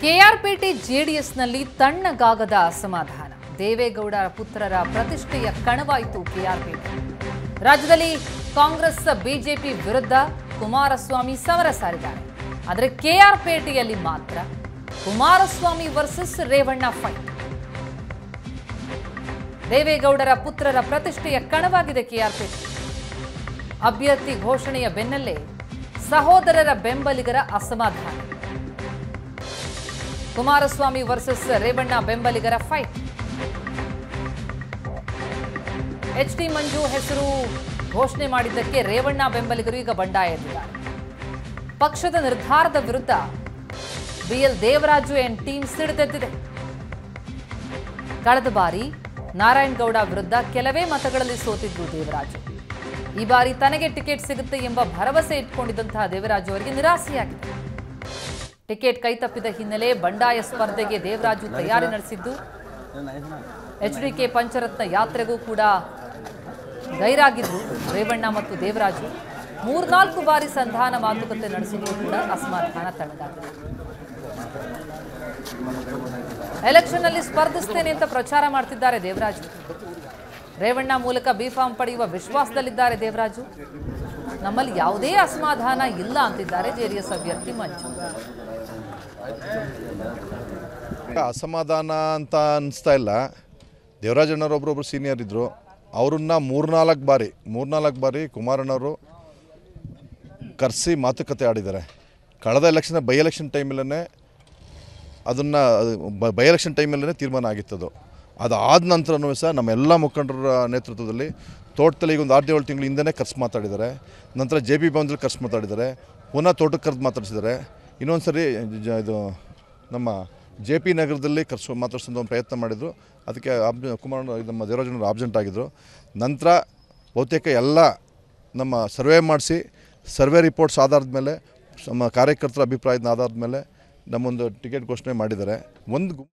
ಕೆಆರ್ಪೇಟೆ ಜೆಡಿಎಸ್ನಲ್ಲಿ ತಣ್ಣಗಾಗದ ಅಸಮಾಧಾನ ದೇವೇಗೌಡ ಪುತ್ರರ ಪ್ರತಿಷ್ಠೆಯ ಕಣವಾಯಿತು ಕೆಆರ್ಪೇಟೆ ರಾಜ್ಯದಲ್ಲಿ ಕಾಂಗ್ರೆಸ್ ಬಿಜೆಪಿ ವಿರುದ್ಧ ಕುಮಾರಸ್ವಾಮಿ ಸಮರ ಸಾರಿದ್ದಾರೆ ಆದರೆ ಕೆಆರ್ಪೇಟೆಯಲ್ಲಿ ಮಾತ್ರ ಕುಮಾರಸ್ವಾಮಿ ವರ್ಸಸ್ ರೇವಣ್ಣ ಫೈಟ್ ದೇವೇಗೌಡರ ಪುತ್ರರ ಪ್ರತಿಷ್ಠೆಯ ಕಣವಾಗಿದೆ ಕೆಆರ್ಪೇಟೆ ಅಭ್ಯರ್ಥಿ ಘೋಷಣೆಯ ಬೆನ್ನಲ್ಲೇ ಸಹೋದರರ ಬೆಂಬಲಿಗರ ಅಸಮಾಧಾನ ಕುಮಾರಸ್ವಾಮಿ ವರ್ಸಸ್ ರೇವಣ್ಣ ಬೆಂಬಲಿಗರ ಫೈಟ್ ಎಚ್ ಡಿ ಮಂಜು ಹೆಸರು ಘೋಷಣೆ ಮಾಡಿದ್ದಕ್ಕೆ ರೇವಣ್ಣ ಬೆಂಬಲಿಗರು ಈಗ ಬಂಡಾಯ ಎದ್ದಿದ್ದಾರೆ ಪಕ್ಷದ ನಿರ್ಧಾರದ ವಿರುದ್ಧ ಬಿಎಲ್ ದೇವರಾಜು ಎನ್ ಟೀಮ್ ಸಿಡಿದೆದ್ದಿದೆ ಕಳೆದ ಬಾರಿ ನಾರಾಯಣಗೌಡ ವಿರುದ್ಧ ಕೆಲವೇ ಮತಗಳಲ್ಲಿ ಸೋತಿದ್ರು ದೇವರಾಜು ಈ ಬಾರಿ ತನಗೆ ಟಿಕೆಟ್ ಸಿಗುತ್ತೆ ಎಂಬ ಭರವಸೆ ಇಟ್ಕೊಂಡಿದ್ದಂತಹ ದೇವರಾಜು ಅವರಿಗೆ ನಿರಾಸೆಯಾಗಿದೆ ಟಿಕೆಟ್ ಕೈತಪ್ಪಿದ ಹಿನ್ನೆಲೆ ಬಂಡಾಯ ಸ್ಪರ್ಧೆಗೆ ದೇವರಾಜು ತಯಾರಿ ನಡೆಸಿದ್ದು ಎಚ್ಡಿಕೆ ಪಂಚರತ್ನ ಯಾತ್ರೆಗೂ ಕೂಡ ಗೈರಾಗಿದ್ರು ರೇವಣ್ಣ ಮತ್ತು ದೇವರಾಜು ಮೂರ್ನಾಲ್ಕು ಬಾರಿ ಸಂಧಾನ ಮಾತುಕತೆ ನಡೆಸಿದ್ರು ಕೂಡ ಅಸಮಾಧಾನ ತಣ್ಣಗಾಗಿದೆ ಎಲೆಕ್ಷನ್ ಅಲ್ಲಿ ಸ್ಪರ್ಧಿಸ್ತೇನೆ ಅಂತ ಪ್ರಚಾರ ಮಾಡ್ತಿದ್ದಾರೆ ದೇವರಾಜು ರೇವಣ್ಣ ಮೂಲಕ ಬಿಫಾರ್ಮ್ ಪಡೆಯುವ ವಿಶ್ವಾಸದಲ್ಲಿದ್ದಾರೆ ದೇವರಾಜು ನಮ್ಮಲ್ಲಿ ಯಾವುದೇ ಅಸಮಾಧಾನ ಇಲ್ಲ ಅಂತಿದ್ದಾರೆ ಜೆಡಿಎಸ್ ಅಭ್ಯರ್ಥಿ ಮಂಜು ಅಸಮಾಧಾನ ಅಂತ ಅನಿಸ್ತಾ ಇಲ್ಲ ದೇವರಾಜಣ್ಣವ್ರು ಒಬ್ರೊಬ್ರು ಸೀನಿಯರ್ ಇದ್ದರು ಅವ್ರನ್ನ ಮೂರ್ನಾಲ್ಕು ಬಾರಿ ಮೂರ್ನಾಲ್ಕು ಬಾರಿ ಕುಮಾರಣ್ಣವರು ಕರೆಸಿ ಮಾತುಕತೆ ಆಡಿದ್ದಾರೆ ಕಳೆದ ಎಲೆಕ್ಷನ್ ಬೈ ಎಲೆಕ್ಷನ್ ಟೈಮಲ್ಲೇ ಅದನ್ನು ಬೈ ಎಲೆಕ್ಷನ್ ಟೈಮಲ್ಲೇ ತೀರ್ಮಾನ ಆಗಿತ್ತದು ಅದಾದ ನಂತರನೂ ಸಹ ನಮ್ಮೆಲ್ಲ ಮುಖಂಡರ ನೇತೃತ್ವದಲ್ಲಿ ತೋಟದಲ್ಲಿ ಈಗ ಒಂದು ಆರು ಏಳು ತಿಂಗಳ ಹಿಂದೆನೇ ಕರ್ಸಿ ಮಾತಾಡಿದ್ದಾರೆ ನಂತರ ಜೆ ಪಿ ಭವನದಲ್ಲಿ ಕರ್ಸಿ ಮಾತಾಡಿದ್ದಾರೆ ಪುನಃ ತೋಟಕ್ಕೆ ಕರೆದು ಮಾತಾಡಿಸಿದ್ದಾರೆ ಇನ್ನೊಂದು ಸರಿ ಜ- ಇದು ನಮ್ಮ ಜೆ ಪಿ ನಗರದಲ್ಲಿ ಕರ್ಸು ಮಾತಾಡ್ಸೋ ಒಂದು ಪ್ರಯತ್ನ ಮಾಡಿದರು ಅದಕ್ಕೆ ಆಬ್ ಕುಮಾರ್ ನಮ್ಮ ದೇವರಾಜನವರು ಆಬ್ಸೆಂಟ್ ಆಗಿದ್ದರು ನಂತರ ಬಹುತೇಕ ಎಲ್ಲ ನಮ್ಮ ಸರ್ವೆ ಮಾಡಿಸಿ ಸರ್ವೆ ರಿಪೋರ್ಟ್ಸ್ ಆಧಾರದ ಮೇಲೆ ನಮ್ಮ ಕಾರ್ಯಕರ್ತರ ಅಭಿಪ್ರಾಯದ ಆಧಾರದ ಮೇಲೆ ನಮ್ಮೊಂದು ಟಿಕೆಟ್ ಘೋಷಣೆ ಮಾಡಿದ್ದಾರೆ ಒಂದು ಗು-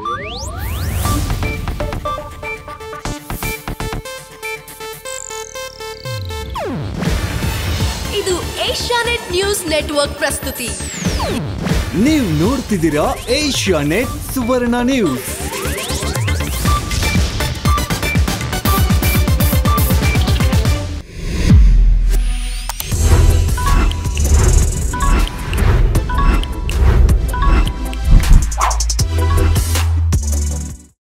ಇದು ಏಷ್ಯಾನೆಟ್ ನ್ಯೂಸ್ ನೆಟ್ವರ್ಕ್ ಪ್ರಸ್ತುತಿ ನೀವು ನೋಡ್ತಿದ್ದೀರಾ ಏಷ್ಯಾ ನೆಟ್ ಸುವರ್ಣ ನ್ಯೂಸ್